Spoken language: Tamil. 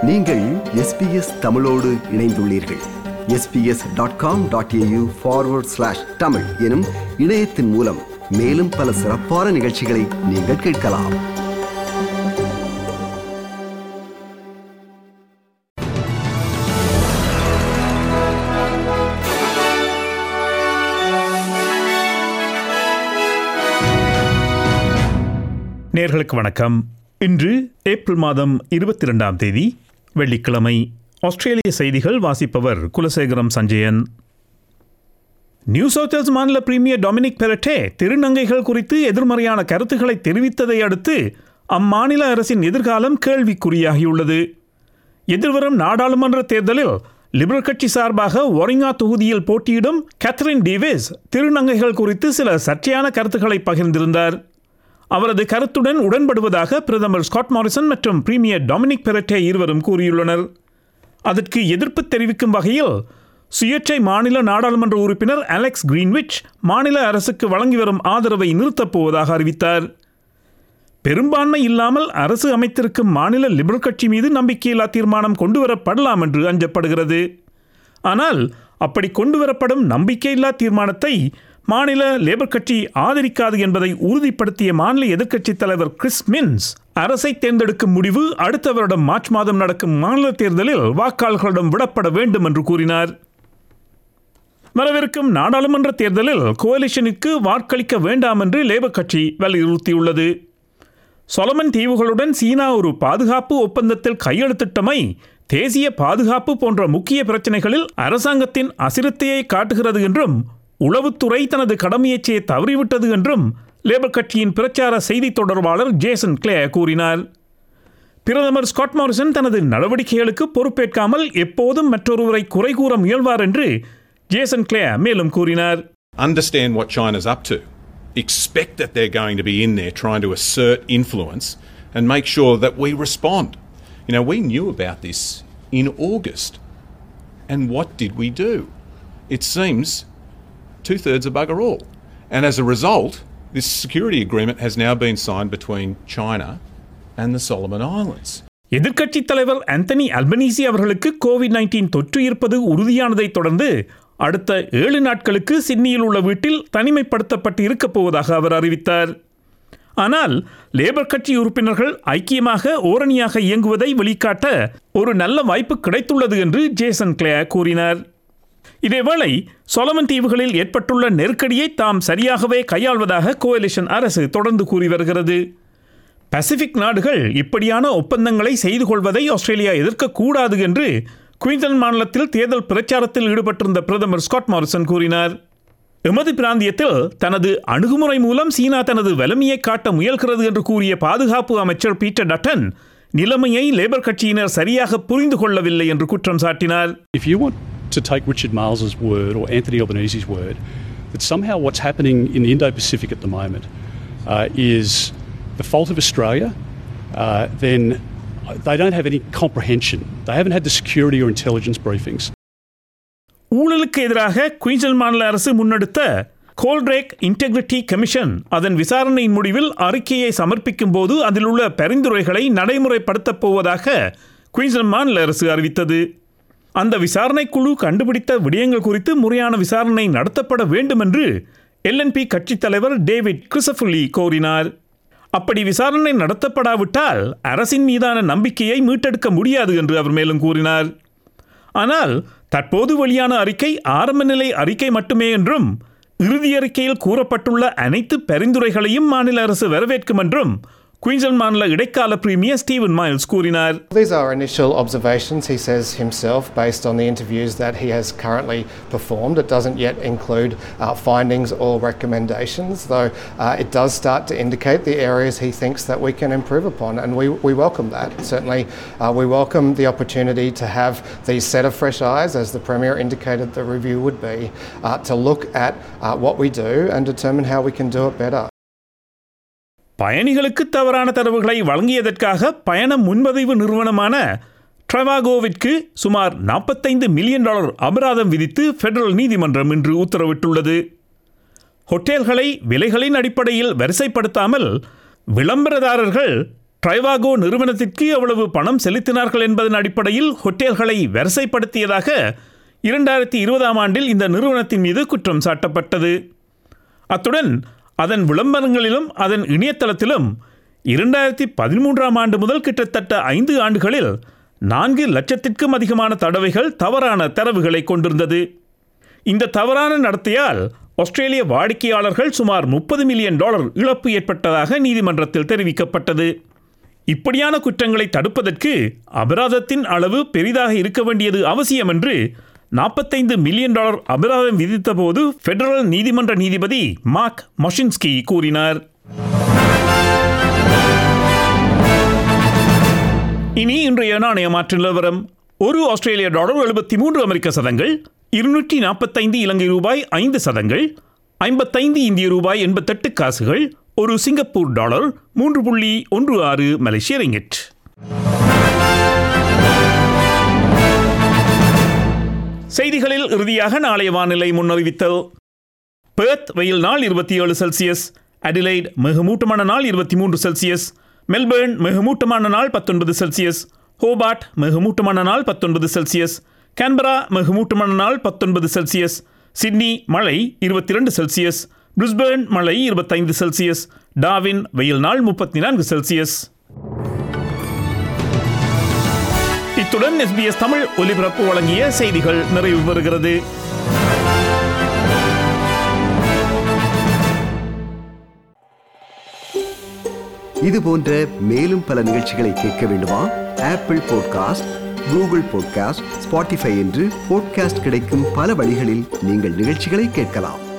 நீங்கள் எஸ்பிஎஸ் தமிழோடு இணைந்துள்ளீர்கள் SBS dot com dot AU forward slash Tamil எனும் இணையத்தின் மூலம் மேலும் பல சிறப்பான நிகழ்ச்சிகளை நீங்கள் கேட்கலாம் நேர்களுக்கு வணக்கம் இன்று ஏப்ரல் மாதம் இருபத்தி ரெண்டாம் தேதி வெள்ளிக்கிழமை ஆஸ்திரேலிய செய்திகள் வாசிப்பவர் Kulasekaram Sanjayan New South Wales மாநில பிரீமியர் டொமினிக் பெரட்டே திருநங்கைகள் குறித்து எதிர்மறையான கருத்துக்களை தெரிவித்ததை அடுத்து அம்மாநில அரசின் எதிர்காலம் கேள்விக்குறியாகியுள்ளது எதிர்வரும் நாடாளுமன்ற தேர்தலில் லிபரல் கட்சி சார்பாக ஒரிங்கா தொகுதியில் போட்டியிடும் கேத்தரின் டிவேஸ் திருநங்கைகள் குறித்து சில சர்ச்சையான கருத்துக்களை பகிர்ந்திருந்தார் அவரது கருத்துடன் உடன்படுவதாக பிரதமர் ஸ்காட் மாரிசன் மற்றும் பிரீமியர் டொமினிக் பெரட்டே இருவரும் கூறியுள்ளனர் அதற்கு எதிர்ப்பு தெரிவிக்கும் வகையில் சுயேட்சை மாநில நாடாளுமன்ற உறுப்பினர் அலெக்ஸ் கிரீன்விச் மாநில அரசுக்கு வழங்கி வரும் ஆதரவை நிறுத்தப் போவதாக அறிவித்தார் பெரும்பான்மை இல்லாமல் அரசு அமைத்திருக்கும் மாநில லிபரல் கட்சி மீது நம்பிக்கையில்லா தீர்மானம் கொண்டுவரப்படலாம் என்று அஞ்சப்படுகிறது ஆனால் அப்படி கொண்டுவரப்படும் நம்பிக்கையில்லா தீர்மானத்தை மாநில லேபர் கட்சி ஆதரிக்காது என்பதை உறுதிப்படுத்திய மாநில எதிர்க்கட்சித் தலைவர் கிறிஸ் மின்ஸ் அரசை தேர்ந்தெடுக்கும் முடிவு அடுத்த வருடம் மார்ச் மாதம் நடக்கும் மாநில தேர்தலில் வாக்காளர்களிடம் விடப்பட வேண்டும் என்று கூறினார் வரவிருக்கும் நாடாளுமன்ற தேர்தலில் கோலிஷனுக்கு வாக்களிக்க வேண்டாம் என்று லேபர் கட்சி வலியுறுத்தியுள்ளது சொலமன் தீவுகளுடன் சீனா ஒரு பாதுகாப்பு ஒப்பந்தத்தில் கையெழுத்திட்டமை தேசிய பாதுகாப்பு போன்ற முக்கிய பிரச்சனைகளில் அரசாங்கத்தின் அசிரத்தையை காட்டுகிறது என்றும் உளவுத்துறை தனது கடமையைச் செய்ய தவறிவிட்டது என்றும் லேபர் கட்சியின் பிரச்சார செய்தி தொடர்பாளர் ஜேசன் கிளே கூறினார் பிரதமர் ஸ்காட் மாரிசன் தனது நடவடிக்கைகளுக்கு பொறுப்பேற்காமல் எப்போதும் மற்றொருவரை குறை கூற முயல்வார் என்று ஜேசன் கிளே மேலும் கூறினார் understand what China's up to. Expect that they're going to be in there trying to assert influence and make sure that we respond. You know, we knew about this in August. And what did we do? It seems two thirds of bugger all. And as a result, this security agreement has now been signed between China and the Solomon Islands. எதிர்க்கட்சித் தலைவர் ஆந்தனி அல்பனீசி அவர்களுக்கு கோவிட் நைன்டீன் தொற்று இருப்பது உறுதியானதைத் தொடர்ந்து அடுத்த ஏழு நாட்களுக்கு சிட்னியில் உள்ள வீட்டில் தனிமைப்படுத்தப்பட்டு இருக்கப் போவதாக அவர் அறிவித்தார் ஆனால் லேபர் கட்சி உறுப்பினர்கள் ஐக்கியமாக ஓரணியாக இயங்குவதை வெளிக்காட்ட ஒரு நல்ல வாய்ப்பு கிடைத்துள்ளது என்று ஜேசன் கிளே கூறினார் இதேவேளை சொலமன் தீவுகளில் ஏற்பட்டுள்ள நெருக்கடியை தாம் சரியாகவே கையாள்வதாக கோலிஷன் அரசு தொடர்ந்து கூறி வருகிறது பசிபிக் நாடுகள் இப்படியான ஒப்பந்தங்களை செய்து கொள்வதை ஆஸ்திரேலியா எதிர்க்கக்கூடாது என்று குயின்சலாந்து மாநிலத்தில் தேர்தல் பிரச்சாரத்தில் ஈடுபட்டிருந்த பிரதமர் ஸ்காட் மாரிசன் கூறினார் எமது பிராந்தியத்தில் தனது அணுகுமுறை மூலம் சீனா தனது வலிமையை காட்ட முயல்கிறது என்று கூறிய பாதுகாப்பு அமைச்சர் பீட்டர் டட்டன் நிலைமையை லேபர் கட்சியினர் சரியாக புரிந்து கொள்ளவில்லை என்று குற்றம் சாட்டினார் If you want to take Richard Miles's word or Anthony Albanese's word that somehow what's happening in the Indo-Pacific at the moment uh, is the fault of Australia, uh, then they don't have any comprehension. They haven't had the security or intelligence briefings. ஊழலுக்கு எதிராக குயின்சலாந்து மாநில அரசு முன்னெடுத்த கோல்ட்ரேக் இன்டெகிரிட்டி கமிஷன் அதன் விசாரணையின் முடிவில் அறிக்கையை சமர்ப்பிக்கும் போது அதில் உள்ள பரிந்துரைகளை நடைமுறைப்படுத்தப் போவதாக குயின்சலாந்து மாநில அரசு அறிவித்தது அந்த விசாரணை குழு கண்டுபிடித்த விடயங்கள் குறித்து முறையான விசாரணை நடத்தப்பட வேண்டும் என்று எல்என்பி கட்சித் தலைவர் டேவிட் கிறிசபுல்லி கோரினார் அப்படி விசாரணை நடத்தப்படாவிட்டால் அரசின் மீதான நம்பிக்கையை மீட்டெடுக்க முடியாது என்று அவர் மேலும் கூறினார் ஆனால் தற்போது வெளியான அறிக்கை ஆரம்ப நிலை அறிக்கை மட்டுமே என்றும் இறுதி அறிக்கையில் கூறப்பட்டுள்ள அனைத்து பரிந்துரைகளையும் மாநில அரசு வரவேற்கும் என்றும் குயின்சலாந்து மாநில இடைக்கால பிரீமியர் ஸ்டீவன் மைல்ஸ் கூறினார் These are initial observations, he says himself, based on the interviews that he has currently performed. It doesn't yet include uh, findings or recommendations, though uh, it does start to indicate the areas he thinks that we can improve upon, and we, we welcome that. Certainly, uh, we welcome the opportunity to have these set of fresh eyes, as the Premier indicated the review would be, uh, to look at uh, what we do and determine how we can do it better. பயணிகளுக்கு தவறான தரவுகளை வழங்கியதற்காக பயண முன்பதிவு நிறுவனமான ட்ரவாகோவிற்கு சுமார் நாற்பத்தைந்து மில்லியன் டாலர் அபராதம் விதித்து ஃபெடரல் நீதிமன்றம் இன்று உத்தரவிட்டுள்ளது ஹோட்டல்களை விலைகளின் அடிப்படையில் வரிசைப்படுத்தாமல் விளம்பரதாரர்கள் ட்ரைவாகோ நிறுவனத்திற்கு எவ்வளவு பணம் செலுத்தினார்கள் என்பதன் அடிப்படையில் ஹோட்டல்களை வரிசைப்படுத்தியதாக இரண்டாயிரத்தி இருபதாம் ஆண்டில் இந்த நிறுவனத்தின் மீது குற்றம் சாட்டப்பட்டது அத்துடன் அதன் விளம்பரங்களிலும் அதன் இணையதளத்திலும் இரண்டாயிரத்தி பதிமூன்றாம் ஆண்டு முதல் கிட்டத்தட்ட ஐந்து ஆண்டுகளில் நான்கு லட்சத்திற்கும் அதிகமான தடவைகள் தவறான தரவுகளை கொண்டிருந்தது இந்த தவறான நடத்தையால் ஆஸ்திரேலிய வாடிக்கையாளர்கள் சுமார் முப்பது மில்லியன் டாலர் இழப்பு ஏற்பட்டதாக நீதிமன்றத்தில் தெரிவிக்கப்பட்டது இப்படியான குற்றங்களை தடுப்பதற்கு அபராதத்தின் அளவு பெரிதாக இருக்க வேண்டியது அவசியம் என்று நாற்பத்தைந்து மில்லியன் டாலர் அபராதம் விதித்தபோது பெடரல் நீதிமன்ற நீதிபதி மார்க் மொஷின்ஸ்கி கூறினார் இனி இன்றைய நாணய மாற்று நிலவரம் ஒரு ஆஸ்திரேலிய டாலர் எழுபத்தி மூன்று அமெரிக்க சதங்கள் இருநூற்றி நாற்பத்தைந்து இலங்கை ரூபாய் ஐந்து சதங்கள் ஐம்பத்தைந்து இந்திய ரூபாய் எண்பத்தெட்டு காசுகள் ஒரு சிங்கப்பூர் டாலர் மூன்று புள்ளி ஒன்று ஆறு மலேசிய ரிங்கிட் செய்திகளில் இறுதியாக நாளைய வானிலை முன்னறிவித்தல் பெர்த் வெயில் நாள் இருபத்தி ஏழு செல்சியஸ் அடிலைட் மிகமூட்டமான நாள் இருபத்தி மூன்று செல்சியஸ் மெல்பர்ன் மிகமூட்டமான நாள் பத்தொன்பது செல்சியஸ் ஹோபார்ட் மிகமூட்டமான நாள் பத்தொன்பது செல்சியஸ் கேன்பரா மிகமூட்டமான நாள் பத்தொன்பது செல்சியஸ் சிட்னி மழை இருபத்தி ரெண்டு செல்சியஸ் பிரிஸ்பேர்ன் மழை இருபத்தைந்து செல்சியஸ் டாவின் வெயில் நாள் முப்பத்தி நான்கு செல்சியஸ் இத்துடன் எஸ்பிஎஸ் தமிழ் ஒலிபரப்பு வழங்கிய செய்திகள் நிறைவு பெறுகிறது இது போன்ற மேலும் பல நிகழ்ச்சிகளை கேட்க வேண்டுமா Apple podcast Google podcast Spotify என்று பாட்காஸ்ட் கிடைக்கும் பல வழிகளில் நீங்கள் நிகழ்ச்சிகளை கேட்கலாம்